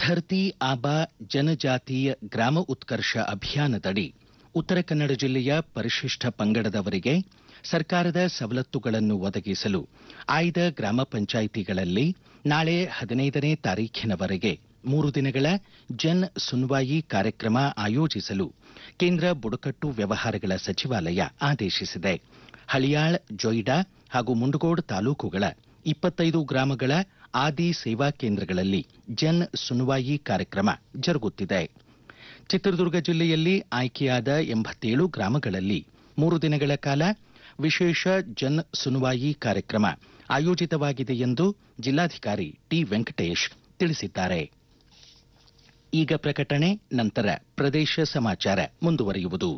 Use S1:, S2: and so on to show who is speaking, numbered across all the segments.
S1: ಧರ್ತಿ ಆಬಾ ಜನಜಾತೀಯ ಗ್ರಾಮ ಉತ್ಕರ್ಷ ಅಭಿಯಾನದಡಿ ಉತ್ತರ ಕನ್ನಡ ಜಿಲ್ಲೆಯ ಪರಿಶಿಷ್ಟ ಪಂಗಡದವರಿಗೆ ಸರ್ಕಾರದ ಸವಲತ್ತುಗಳನ್ನು ಒದಗಿಸಲು ಆಯ್ದ ಗ್ರಾಮ ಪಂಚಾಯಿತಿಗಳಲ್ಲಿ ನಾಳೆ ಹದಿನೈದನೇ ತಾರೀಖಿನವರೆಗೆ ಮೂರು ದಿನಗಳ ಜನ್ ಸುನ್ವಾಯಿ ಕಾರ್ಯಕ್ರಮ ಆಯೋಜಿಸಲು ಕೇಂದ್ರ ಬುಡಕಟ್ಟು ವ್ಯವಹಾರಗಳ ಸಚಿವಾಲಯ ಆದೇಶಿಸಿದೆ ಹಳಿಯಾಳ್ ಜೊಯ್ಡಾ ಹಾಗೂ ಮುಂಡಗೋಡ್ ತಾಲೂಕುಗಳ ಇಪ್ಪತ್ತೈದು ಗ್ರಾಮಗಳ ಆದಿ ಸೇವಾ ಕೇಂದ್ರಗಳಲ್ಲಿ ಜನ್ ಸುನ್ವಾಯಿ ಕಾರ್ಯಕ್ರಮ ಜರುಗುತ್ತಿದೆ ಚಿತ್ರದುರ್ಗ ಜಿಲ್ಲೆಯಲ್ಲಿ ಆಯ್ಕೆಯಾದ ಎಂಬತ್ತೇಳು ಗ್ರಾಮಗಳಲ್ಲಿ ಮೂರು ದಿನಗಳ ಕಾಲ ವಿಶೇಷ ಜನ್ ಸುನ್ವಾಯಿ ಕಾರ್ಯಕ್ರಮ ಆಯೋಜಿತವಾಗಿದೆ ಎಂದು ಜಿಲ್ಲಾಧಿಕಾರಿ ಟಿ ವೆಂಕಟೇಶ್ ತಿಳಿಸಿದ್ದಾರೆ ಈಗ ಪ್ರಕಟಣೆ ನಂತರ ಪ್ರದೇಶ ಸಮಾಚಾರ ಮುಂದುವರಿಯುವುದು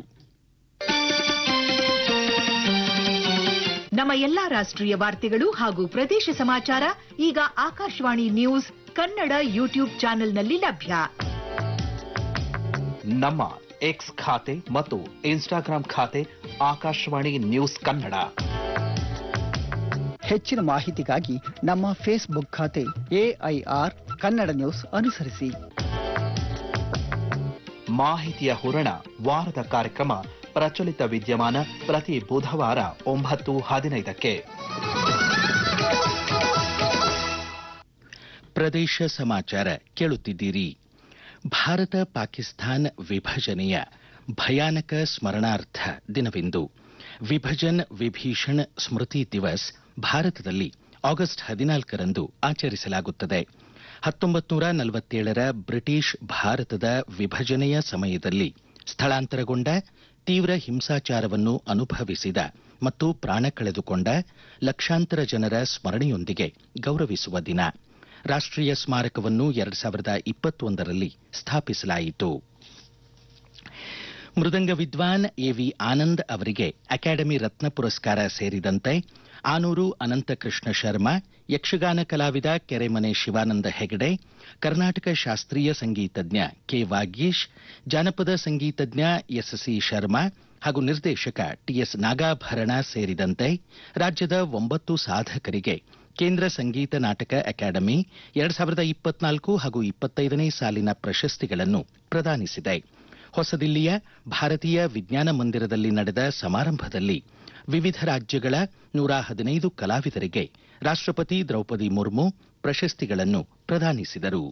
S2: ನಮ್ಮ ಎಲ್ಲಾ ರಾಷ್ಟ್ರೀಯ ವಾರ್ತೆಗಳು ಹಾಗೂ ಪ್ರದೇಶ ಸಮಾಚಾರ ಈಗ ಆಕಾಶವಾಣಿ ನ್ಯೂಸ್ ಕನ್ನಡ ಯೂಟ್ಯೂಬ್ ಚಾನೆಲ್ನಲ್ಲಿ ಲಭ್ಯ
S3: ನಮ್ಮ ಎಕ್ಸ್ ಖಾತೆ ಮತ್ತು ಇನ್ಸ್ಟಾಗ್ರಾಂ ಖಾತೆ ಆಕಾಶವಾಣಿ ನ್ಯೂಸ್ ಕನ್ನಡ
S4: ಹೆಚ್ಚಿನ ಮಾಹಿತಿಗಾಗಿ ನಮ್ಮ ಫೇಸ್ಬುಕ್ ಖಾತೆ ಎಐಆರ್ ಕನ್ನಡ ನ್ಯೂಸ್ ಅನುಸರಿಸಿ
S3: ಮಾಹಿತಿಯ ಹೂರಣ ವಾರದ ಕಾರ್ಯಕ್ರಮ ಪ್ರಚಲಿತ ವಿದ್ಯಮಾನ ಪ್ರತಿ ಬುಧವಾರ ಒಂಬತ್ತು ಹದಿನೈದಕ್ಕೆ
S1: ಪ್ರದೇಶ ಸಮಾಚಾರ ಕೇಳುತ್ತಿದ್ದೀರಿ ಭಾರತ ಪಾಕಿಸ್ತಾನ್ ವಿಭಜನೆಯ ಭಯಾನಕ ಸ್ಮರಣಾರ್ಥ ದಿನವಿಂದು ವಿಭಜನ್ ವಿಭೀಷಣ್ ಸ್ಮೃತಿ ದಿವಸ್ ಭಾರತದಲ್ಲಿ ಆಗಸ್ಟ್ ಹದಿನಾಲ್ಕರಂದು ಆಚರಿಸಲಾಗುತ್ತದೆ ಹತ್ತೊಂಬತ್ತು ನೂರ ನಲವತ್ತೇಳರ ಬ್ರಿಟಿಷ್ ಭಾರತದ ವಿಭಜನೆಯ ಸಮಯದಲ್ಲಿ ಸ್ಥಳಾಂತರಗೊಂಡ ತೀವ್ರ ಹಿಂಸಾಚಾರವನ್ನು ಅನುಭವಿಸಿದ ಮತ್ತು ಪ್ರಾಣ ಕಳೆದುಕೊಂಡ ಲಕ್ಷಾಂತರ ಜನರ ಸ್ಮರಣೆಯೊಂದಿಗೆ ಗೌರವಿಸುವ ದಿನ ರಾಷ್ಟ್ರೀಯ ಸ್ಮಾರಕವನ್ನು ಎರಡ್ ಸಾವಿರದ ಇಪ್ಪತ್ತೊಂದರಲ್ಲಿ ಸ್ಥಾಪಿಸಲಾಯಿತು ಮೃದಂಗ ವಿದ್ವಾನ್ ಎವಿ ಆನಂದ್ ಅವರಿಗೆ ಅಕಾಡೆಮಿ ರತ್ನ ಪುರಸ್ಕಾರ ಸೇರಿದಂತೆ ಆನೂರು ಅನಂತಕೃಷ್ಣ ಶರ್ಮಾ ಯಕ್ಷಗಾನ ಕಲಾವಿದ ಕೆರೆಮನೆ ಶಿವಾನಂದ ಹೆಗಡೆ ಕರ್ನಾಟಕ ಶಾಸ್ತ್ರೀಯ ಸಂಗೀತಜ್ಞ ಕೆ ವಾಗೀಶ್ ಜಾನಪದ ಸಂಗೀತಜ್ಞ ಎಸ್ಸಿ ಶರ್ಮಾ ಹಾಗೂ ನಿರ್ದೇಶಕ ಟಿಎಸ್ ನಾಗಾಭರಣ ಸೇರಿದಂತೆ ರಾಜ್ಯದ ಒಂಬತ್ತು ಸಾಧಕರಿಗೆ ಕೇಂದ್ರ ಸಂಗೀತ ನಾಟಕ ಅಕಾಡೆಮಿ ಎರಡ್ ಸಾವಿರದ ಇಪ್ಪತ್ನಾಲ್ಕು ಹಾಗೂ ಇಪ್ಪತ್ತೈದನೇ ಸಾಲಿನ ಪ್ರಶಸ್ತಿಗಳನ್ನು ಪ್ರದಾನಿಸಿದೆ ಹೊಸದಿಲ್ಲಿಯ ಭಾರತೀಯ ವಿಜ್ಞಾನ ಮಂದಿರದಲ್ಲಿ ನಡೆದ ಸಮಾರಂಭದಲ್ಲಿ ವಿವಿಧ ರಾಜ್ಯಗಳ ನೂರ ಹದಿನೈದು ಕಲಾವಿದರಿಗೆ ರಾಷ್ಟ್ರಪತಿ ದ್ರೌಪದಿ ಮುರ್ಮು ಪ್ರಶಸ್ತಿಗಳನ್ನು ಪ್ರದಾನಿಸಿದರು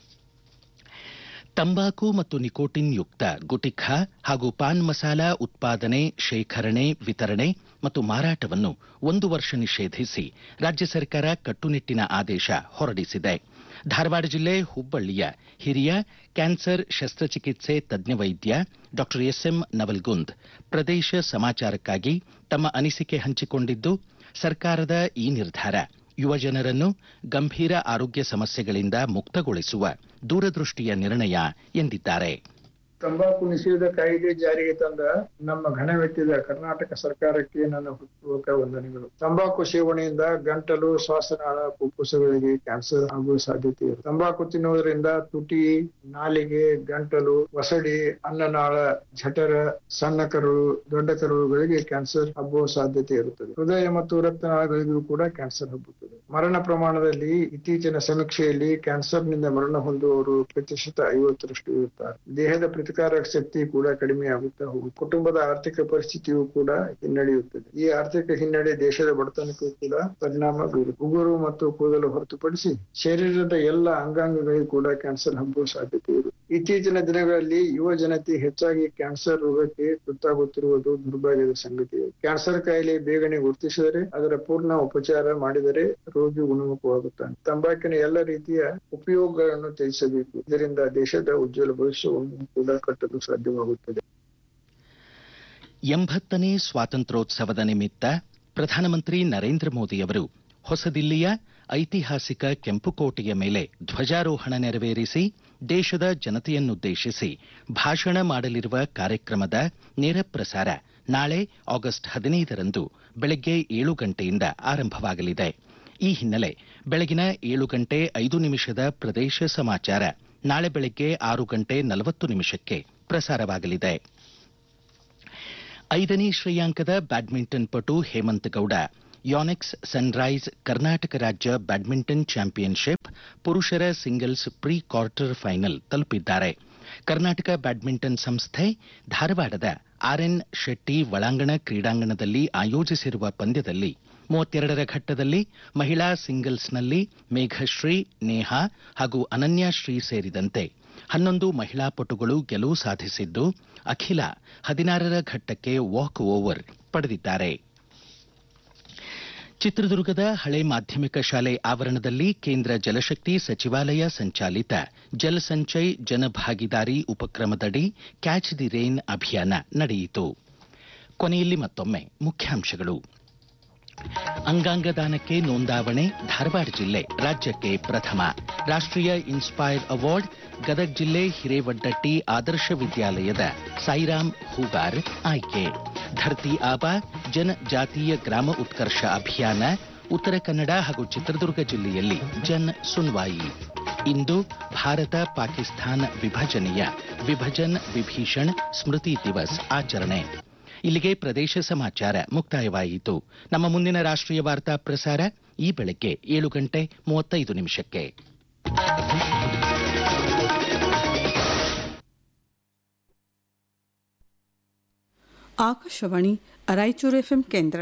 S1: ತಂಬಾಕು ಮತ್ತು ನಿಕೋಟಿನ್ ಯುಕ್ತ ಗುಟಿಖಾ ಹಾಗೂ ಪಾನ್ ಮಸಾಲ ಉತ್ಪಾದನೆ ಶೇಖರಣೆ ವಿತರಣೆ ಮತ್ತು ಮಾರಾಟವನ್ನು ಒಂದು ವರ್ಷ ನಿಷೇಧಿಸಿ ರಾಜ್ಯ ಸರ್ಕಾರ ಕಟ್ಟುನಿಟ್ಟಿನ ಆದೇಶ ಹೊರಡಿಸಿದೆ ಧಾರವಾಡ ಜಿಲ್ಲೆ ಹುಬ್ಬಳ್ಳಿಯ ಹಿರಿಯ ಕ್ಯಾನ್ಸರ್ ಶಸ್ತ್ರಚಿಕಿತ್ಸೆ ತಜ್ಞ ವೈದ್ಯ ಡಾ ಎಸ್ಎಂ ನವಲ್ಗುಂದ್ ಪ್ರದೇಶ ಸಮಾಚಾರಕ್ಕಾಗಿ ತಮ್ಮ ಅನಿಸಿಕೆ ಹಂಚಿಕೊಂಡಿದ್ದು ಸರ್ಕಾರದ ಈ ನಿರ್ಧಾರ ಯುವಜನರನ್ನು ಗಂಭೀರ ಆರೋಗ್ಯ ಸಮಸ್ಯೆಗಳಿಂದ ಮುಕ್ತಗೊಳಿಸುವ ದೂರದೃಷ್ಟಿಯ ನಿರ್ಣಯ ಎಂದಿದ್ದಾರೆ
S5: ತಂಬಾಕು ನಿಷೇಧ ಕಾಯ್ದೆ ಜಾರಿಗೆ ತಂದ ನಮ್ಮ ಘನವೆತ್ತಿದ ಕರ್ನಾಟಕ ಸರ್ಕಾರಕ್ಕೆ ನನ್ನ ಹೃತ್ಪೂರ್ವಕ ವಂದನೆಗಳು ತಂಬಾಕು ಸೇವನೆಯಿಂದ ಗಂಟಲು ಶ್ವಾಸನಾಳ ಫುಫುಸಗಳಿಗೆ ಕ್ಯಾನ್ಸರ್ ಆಗುವ ಸಾಧ್ಯತೆ ಇದೆ ತಂಬಾಕು ತಿನ್ನುವುದರಿಂದ ತುಟಿ ನಾಲಿಗೆ ಗಂಟಲು ಒಸಡಿ ಅನ್ನನಾಳ ಜಠರ ಸಣ್ಣ ಕರುಳು ದೊಡ್ಡ ಕರುಳುಗಳಿಗೆ ಕ್ಯಾನ್ಸರ್ ಹಬ್ಬುವ ಸಾಧ್ಯತೆ ಇರುತ್ತದೆ ಹೃದಯ ಮತ್ತು ರಕ್ತನಾಳಗಳಿಗೂ ಕೂಡ ಕ್ಯಾನ್ಸರ್ ಹಬ್ಬುತ್ತದೆ ಮರಣ ಪ್ರಮಾಣದಲ್ಲಿ ಇತ್ತೀಚಿನ ಸಮೀಕ್ಷೆಯಲ್ಲಿ ಕ್ಯಾನ್ಸರ್ನಿಂದ ಮರಣ ಹೊಂದುವವರು ಪ್ರತಿಶತ ಐವತ್ತರಷ್ಟು ಇರುತ್ತಾರೆ ದೇಹದ ಪ್ರತಿಕಾರಕ ಶಕ್ತಿ ಕೂಡ ಕಡಿಮೆ ಆಗುತ್ತಾ ಹೋಗುತ್ತದೆ ಕುಟುಂಬದ ಆರ್ಥಿಕ ಪರಿಸ್ಥಿತಿಯು ಕೂಡ ಹಿನ್ನಡೆಯುತ್ತದೆ ಈ ಆರ್ಥಿಕ ಹಿನ್ನಡೆ ದೇಶದ ಬಡತನಕ್ಕೂ ಕೂಡ ಪರಿಣಾಮ ಬೀರುತ್ತದೆ ಉಗುರು ಮತ್ತು ಕೂದಲು ಹೊರತುಪಡಿಸಿ ಶರೀರದ ಎಲ್ಲ ಅಂಗಾಂಗಗಳಿಗೂ ಕೂಡ ಕ್ಯಾನ್ಸರ್ ಹಬ್ಬುವ ಸಾಧ್ಯತೆ ಇದೆ ಇತ್ತೀಚಿನ ದಿನಗಳಲ್ಲಿ ಯುವ ಜನತೆ ಹೆಚ್ಚಾಗಿ ಕ್ಯಾನ್ಸರ್ ರೋಗಕ್ಕೆ ತುತ್ತಾಗುತ್ತಿರುವುದು ದುರ್ಭಾಗ್ಯದ ಸಂಗತಿ ಕ್ಯಾನ್ಸರ್ ಕಾಯಿಲೆ ಬೇಗನೆ ಗುರುತಿಸಿದರೆ ಅದರ ಪೂರ್ಣ ಉಪಚಾರ ಮಾಡಿದರೆ ರೋಗಿ ಗುಣಮುಖವಾಗುತ್ತಾನೆ ತಂಬಾಕಿನ ಎಲ್ಲ ರೀತಿಯ ಉಪಯೋಗಗಳನ್ನು ತ್ಯಜಿಸಬೇಕು ಇದರಿಂದ ದೇಶದ ಉಜ್ವಲ ಭವಿಷ್ಯವನ್ನು ಕೂಡ ಕಟ್ಟಲು ಸಾಧ್ಯವಾಗುತ್ತದೆ
S1: ಎಂಬತ್ತನೇ ಸ್ವಾತಂತ್ರ್ಯೋತ್ಸವದ ನಿಮಿತ್ತ ಪ್ರಧಾನಮಂತ್ರಿ ನರೇಂದ್ರ ಮೋದಿಯವರು ಹೊಸದಿಲ್ಲಿಯ ಐತಿಹಾಸಿಕ ಕೆಂಪುಕೋಟೆಯ ಮೇಲೆ ಧ್ವಜಾರೋಹಣ ನೆರವೇರಿಸಿ ದೇಶದ ಜನತೆಯನ್ನುದ್ದೇಶಿಸಿ ಭಾಷಣ ಮಾಡಲಿರುವ ಕಾರ್ಯಕ್ರಮದ ನೇರ ಪ್ರಸಾರ ನಾಳೆ ಆಗಸ್ಟ್ ಹದಿನೈದರಂದು ಬೆಳಗ್ಗೆ ಏಳು ಗಂಟೆಯಿಂದ ಆರಂಭವಾಗಲಿದೆ ಈ ಹಿನ್ನೆಲೆ ಬೆಳಗಿನ ಏಳು ಗಂಟೆ ಐದು ನಿಮಿಷದ ಪ್ರದೇಶ ಸಮಾಚಾರ ನಾಳೆ ಬೆಳಗ್ಗೆ ಆರು ಗಂಟೆ ನಲವತ್ತು ನಿಮಿಷಕ್ಕೆ ಪ್ರಸಾರವಾಗಲಿದೆ ಐದನೇ ಶ್ರೇಯಾಂಕದ ಬ್ಯಾಡ್ಮಿಂಟನ್ ಪಟು ಹೇಮಂತ್ ಗೌಡ ಯಾನೆಕ್ಸ್ ಸನ್ರೈಸ್ ಕರ್ನಾಟಕ ರಾಜ್ಯ ಬ್ಯಾಡ್ಮಿಂಟನ್ ಚಾಂಪಿಯನ್ಶಿಪ್ ಪುರುಷರ ಸಿಂಗಲ್ಸ್ ಪ್ರೀ ಕ್ವಾರ್ಟರ್ ಫೈನಲ್ ತಲುಪಿದ್ದಾರೆ ಕರ್ನಾಟಕ ಬ್ಯಾಡ್ಮಿಂಟನ್ ಸಂಸ್ಥೆ ಧಾರವಾಡದ ಆರ್ಎನ್ ಶೆಟ್ಟಿ ಒಳಾಂಗಣ ಕ್ರೀಡಾಂಗಣದಲ್ಲಿ ಆಯೋಜಿಸಿರುವ ಪಂದ್ಯದಲ್ಲಿ ಮೂವತ್ತೆರಡರ ಘಟ್ಟದಲ್ಲಿ ಮಹಿಳಾ ಸಿಂಗಲ್ಸ್ನಲ್ಲಿ ಮೇಘಶ್ರೀ ನೇಹಾ ಹಾಗೂ ಅನನ್ಯಾಶ್ರೀ ಸೇರಿದಂತೆ ಹನ್ನೊಂದು ಮಹಿಳಾ ಪಟುಗಳು ಗೆಲುವು ಸಾಧಿಸಿದ್ದು ಅಖಿಲ ಹದಿನಾರರ ಘಟ್ಟಕ್ಕೆ ವಾಕ್ ಓವರ್ ಪಡೆದಿದ್ದಾರೆ ಚಿತ್ರದುರ್ಗದ ಹಳೆ ಮಾಧ್ಯಮಿಕ ಶಾಲೆ ಆವರಣದಲ್ಲಿ ಕೇಂದ್ರ ಜಲಶಕ್ತಿ ಸಚಿವಾಲಯ ಸಂಚಾಲಿತ ಜಲ್ ಸಂಚಯ್ ಜನಭಾಗಿದಾರಿ ಉಪಕ್ರಮದಡಿ ಕ್ಯಾಚ್ ದಿ ರೇನ್ ಅಭಿಯಾನ ನಡೆಯಿತು ಕೊನೆಯಲ್ಲಿ ಮತ್ತೊಮ್ಮೆ ಮುಖ್ಯಾಂಶಗಳು ಅಂಗಾಂಗ ದಾನಕ್ಕೆ ನೋಂದಾವಣೆ ಧಾರವಾಡ ಜಿಲ್ಲೆ ರಾಜ್ಯಕ್ಕೆ ಪ್ರಥಮ ರಾಷ್ಟ್ರೀಯ ಇನ್ಸ್ಪೈರ್ ಅವಾರ್ಡ್ ಗದಗ ಜಿಲ್ಲೆ ಹಿರೇವಡ್ಡಟ್ಟಿ ಆದರ್ಶ ವಿದ್ಯಾಲಯದ ಸಾಯಿರಾಮ್ ಹೂಗಾರ್ ಆಯ್ಕೆ ಧರ್ತಿ ಆಬಾ ಜನಜಾತೀಯ ಗ್ರಾಮ ಉತ್ಕರ್ಷ ಅಭಿಯಾನ ಉತ್ತರ ಕನ್ನಡ ಹಾಗೂ ಚಿತ್ರದುರ್ಗ ಜಿಲ್ಲೆಯಲ್ಲಿ ಜನ್ ಸುನ್ವಾಯಿ ಇಂದು ಭಾರತ ಪಾಕಿಸ್ತಾನ ವಿಭಜನೆಯ ವಿಭಜನ್ ವಿಭೀಷಣ್ ಸ್ಮೃತಿ ದಿವಸ್ ಆಚರಣೆ ಇಲ್ಲಿಗೆ ಪ್ರದೇಶ ಸಮಾಚಾರ ಮುಕ್ತಾಯವಾಯಿತು ನಮ್ಮ ಮುಂದಿನ ರಾಷ್ಟ್ರೀಯ ವಾರ್ತಾ ಪ್ರಸಾರ ಈ ಬೆಳಗ್ಗೆ ಏಳು ಗಂಟೆ ಮೂವತ್ತೈದು ನಿಮಿಷಕ್ಕೆ
S6: ಆಕಾಶವಾಣಿ ರಾಯಚೂರು ಎಫ್ಎಂ ಕೇಂದ್ರ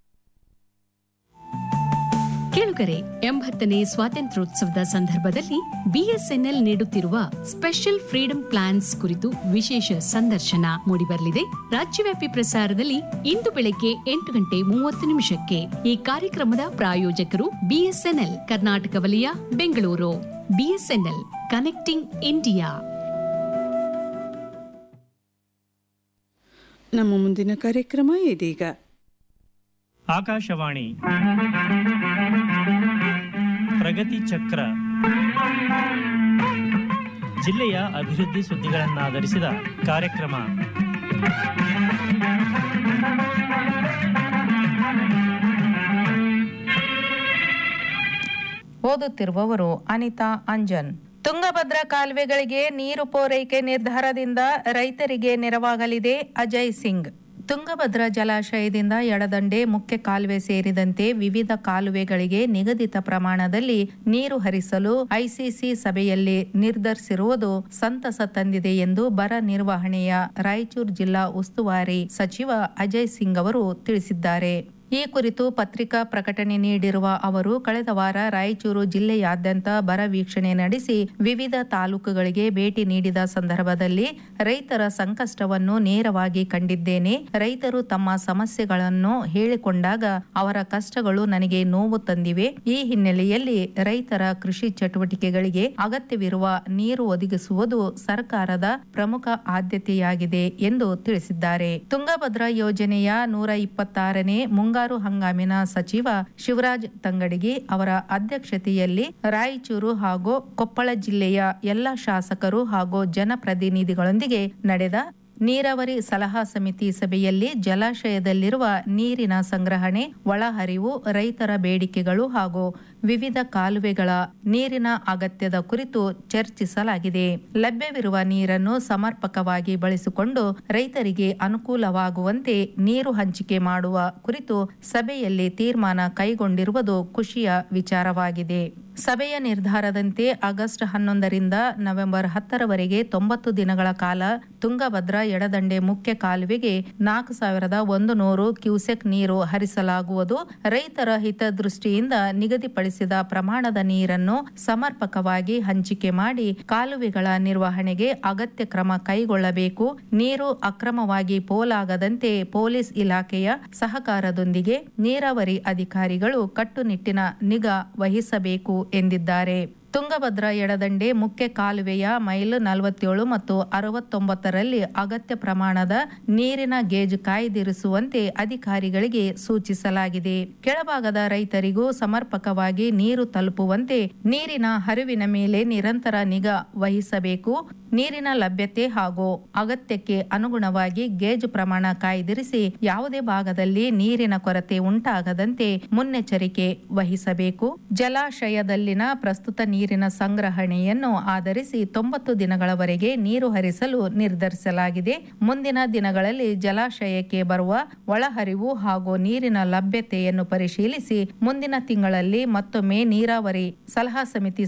S7: ಕೇಳುಗರೆ ಎಂಬತ್ತನೇ ಸ್ವಾತಂತ್ರ್ಯೋತ್ಸವದ ಸಂದರ್ಭದಲ್ಲಿ ಬಿಎಸ್ಎನ್ಎಲ್ ನೀಡುತ್ತಿರುವ ಸ್ಪೆಷಲ್ ಫ್ರೀಡಂ ಪ್ಲಾನ್ಸ್ ಕುರಿತು ವಿಶೇಷ ಸಂದರ್ಶನ ಮೂಡಿಬರಲಿದೆ ರಾಜ್ಯವ್ಯಾಪಿ ಪ್ರಸಾರದಲ್ಲಿ ಇಂದು ಬೆಳಗ್ಗೆ ಎಂಟು ಗಂಟೆ ಮೂವತ್ತು ನಿಮಿಷಕ್ಕೆ ಈ ಕಾರ್ಯಕ್ರಮದ ಪ್ರಾಯೋಜಕರು ಬಿಎಸ್ಎನ್ಎಲ್ ಕರ್ನಾಟಕ ವಲಯ ಬೆಂಗಳೂರು ಬಿಎಸ್ಎನ್ಎಲ್ ಕನೆಕ್ಟಿಂಗ್ ಇಂಡಿಯಾ
S6: ನಮ್ಮ ಮುಂದಿನ ಕಾರ್ಯಕ್ರಮ ಇದೀಗ
S8: ಆಕಾಶವಾಣಿ ಪ್ರಗತಿ ಚಕ್ರ ಜಿಲ್ಲೆಯ ಅಭಿವೃದ್ಧಿ ಸುದ್ದಿಗಳನ್ನಾಧರಿಸಿದ ಕಾರ್ಯಕ್ರಮ
S9: ಓದುತ್ತಿರುವವರು ಅನಿತಾ ಅಂಜನ್ ತುಂಗಭದ್ರಾ ಕಾಲುವೆಗಳಿಗೆ ನೀರು ಪೂರೈಕೆ ನಿರ್ಧಾರದಿಂದ ರೈತರಿಗೆ ನೆರವಾಗಲಿದೆ ಅಜಯ್ ಸಿಂಗ್ ತುಂಗಭದ್ರಾ ಜಲಾಶಯದಿಂದ ಎಡದಂಡೆ ಮುಖ್ಯ ಕಾಲುವೆ ಸೇರಿದಂತೆ ವಿವಿಧ ಕಾಲುವೆಗಳಿಗೆ ನಿಗದಿತ ಪ್ರಮಾಣದಲ್ಲಿ ನೀರು ಹರಿಸಲು ಐಸಿಸಿ ಸಭೆಯಲ್ಲಿ ನಿರ್ಧರಿಸಿರುವುದು ಸಂತಸ ತಂದಿದೆ ಎಂದು ಬರ ನಿರ್ವಹಣೆಯ ರಾಯಚೂರು ಜಿಲ್ಲಾ ಉಸ್ತುವಾರಿ ಸಚಿವ ಅಜಯ್ ಸಿಂಗ್ ಅವರು ತಿಳಿಸಿದ್ದಾರೆ ಈ ಕುರಿತು ಪತ್ರಿಕಾ ಪ್ರಕಟಣೆ ನೀಡಿರುವ ಅವರು ಕಳೆದ ವಾರ ರಾಯಚೂರು ಜಿಲ್ಲೆಯಾದ್ಯಂತ ಬರ ವೀಕ್ಷಣೆ ನಡೆಸಿ ವಿವಿಧ ತಾಲೂಕುಗಳಿಗೆ ಭೇಟಿ ನೀಡಿದ ಸಂದರ್ಭದಲ್ಲಿ ರೈತರ ಸಂಕಷ್ಟವನ್ನು ನೇರವಾಗಿ ಕಂಡಿದ್ದೇನೆ ರೈತರು ತಮ್ಮ ಸಮಸ್ಯೆಗಳನ್ನು ಹೇಳಿಕೊಂಡಾಗ ಅವರ ಕಷ್ಟಗಳು ನನಗೆ ನೋವು ತಂದಿವೆ ಈ ಹಿನ್ನೆಲೆಯಲ್ಲಿ ರೈತರ ಕೃಷಿ ಚಟುವಟಿಕೆಗಳಿಗೆ ಅಗತ್ಯವಿರುವ ನೀರು ಒದಗಿಸುವುದು ಸರ್ಕಾರದ ಪ್ರಮುಖ ಆದ್ಯತೆಯಾಗಿದೆ ಎಂದು ತಿಳಿಸಿದ್ದಾರೆ ತುಂಗಭದ್ರಾ ಯೋಜನೆಯ ನೂರ ಇಪ್ಪತ್ತಾರನೇ ಮುಂಗಾರು ಹಂಗಾಮಿನ ಸಚಿವ ಶಿವರಾಜ್ ತಂಗಡಗಿ ಅವರ ಅಧ್ಯಕ್ಷತೆಯಲ್ಲಿ ರಾಯಚೂರು ಹಾಗೂ ಕೊಪ್ಪಳ ಜಿಲ್ಲೆಯ ಎಲ್ಲ ಶಾಸಕರು ಹಾಗೂ ಜನಪ್ರತಿನಿಧಿಗಳೊಂದಿಗೆ ನಡೆದ ನೀರಾವರಿ ಸಲಹಾ ಸಮಿತಿ ಸಭೆಯಲ್ಲಿ ಜಲಾಶಯದಲ್ಲಿರುವ ನೀರಿನ ಸಂಗ್ರಹಣೆ ಒಳಹರಿವು ರೈತರ ಬೇಡಿಕೆಗಳು ಹಾಗೂ ವಿವಿಧ ಕಾಲುವೆಗಳ ನೀರಿನ ಅಗತ್ಯದ ಕುರಿತು ಚರ್ಚಿಸಲಾಗಿದೆ ಲಭ್ಯವಿರುವ ನೀರನ್ನು ಸಮರ್ಪಕವಾಗಿ ಬಳಸಿಕೊಂಡು ರೈತರಿಗೆ ಅನುಕೂಲವಾಗುವಂತೆ ನೀರು ಹಂಚಿಕೆ ಮಾಡುವ ಕುರಿತು ಸಭೆಯಲ್ಲಿ ತೀರ್ಮಾನ ಕೈಗೊಂಡಿರುವುದು ಖುಷಿಯ ವಿಚಾರವಾಗಿದೆ ಸಭೆಯ ನಿರ್ಧಾರದಂತೆ ಆಗಸ್ಟ್ ಹನ್ನೊಂದರಿಂದ ನವೆಂಬರ್ ಹತ್ತರವರೆಗೆ ತೊಂಬತ್ತು ದಿನಗಳ ಕಾಲ ತುಂಗಭದ್ರಾ ಎಡದಂಡೆ ಮುಖ್ಯ ಕಾಲುವೆಗೆ ನಾಲ್ಕು ಸಾವಿರದ ಒಂದು ನೂರು ಕ್ಯೂಸೆಕ್ ನೀರು ಹರಿಸಲಾಗುವುದು ರೈತರ ಹಿತದೃಷ್ಟಿಯಿಂದ ನಿಗದಿಪಡಿಸಿದ ಪ್ರಮಾಣದ ನೀರನ್ನು ಸಮರ್ಪಕವಾಗಿ ಹಂಚಿಕೆ ಮಾಡಿ ಕಾಲುವೆಗಳ ನಿರ್ವಹಣೆಗೆ ಅಗತ್ಯ ಕ್ರಮ ಕೈಗೊಳ್ಳಬೇಕು ನೀರು ಅಕ್ರಮವಾಗಿ ಪೋಲಾಗದಂತೆ ಪೊಲೀಸ್ ಇಲಾಖೆಯ ಸಹಕಾರದೊಂದಿಗೆ ನೀರಾವರಿ ಅಧಿಕಾರಿಗಳು ಕಟ್ಟುನಿಟ್ಟಿನ ನಿಗಾ ವಹಿಸಬೇಕು ಎಂದಿದ್ದಾರೆ ತುಂಗಭದ್ರಾ ಎಡದಂಡೆ ಮುಖ್ಯ ಕಾಲುವೆಯ ಮೈಲು ನಲವತ್ತೇಳು ಮತ್ತು ಅರವತ್ತೊಂಬತ್ತರಲ್ಲಿ ಅಗತ್ಯ ಪ್ರಮಾಣದ ನೀರಿನ ಗೇಜ್ ಕಾಯ್ದಿರಿಸುವಂತೆ ಅಧಿಕಾರಿಗಳಿಗೆ ಸೂಚಿಸಲಾಗಿದೆ ಕೆಳಭಾಗದ ರೈತರಿಗೂ ಸಮರ್ಪಕವಾಗಿ ನೀರು ತಲುಪುವಂತೆ ನೀರಿನ ಹರಿವಿನ ಮೇಲೆ ನಿರಂತರ ನಿಗಾ ವಹಿಸಬೇಕು ನೀರಿನ ಲಭ್ಯತೆ ಹಾಗೂ ಅಗತ್ಯಕ್ಕೆ ಅನುಗುಣವಾಗಿ ಗೇಜ್ ಪ್ರಮಾಣ ಕಾಯ್ದಿರಿಸಿ ಯಾವುದೇ ಭಾಗದಲ್ಲಿ ನೀರಿನ ಕೊರತೆ ಉಂಟಾಗದಂತೆ ಮುನ್ನೆಚ್ಚರಿಕೆ ವಹಿಸಬೇಕು ಜಲಾಶಯದಲ್ಲಿನ ಪ್ರಸ್ತುತ ನೀರಿನ ಸಂಗ್ರಹಣೆಯನ್ನು ಆಧರಿಸಿ ತೊಂಬತ್ತು ದಿನಗಳವರೆಗೆ ನೀರು ಹರಿಸಲು ನಿರ್ಧರಿಸಲಾಗಿದೆ ಮುಂದಿನ ದಿನಗಳಲ್ಲಿ ಜಲಾಶಯಕ್ಕೆ ಬರುವ ಒಳಹರಿವು ಹಾಗೂ ನೀರಿನ ಲಭ್ಯತೆಯನ್ನು ಪರಿಶೀಲಿಸಿ ಮುಂದಿನ ತಿಂಗಳಲ್ಲಿ ಮತ್ತೊಮ್ಮೆ ನೀರಾವರಿ ಸಲಹಾ ಸಮಿತಿ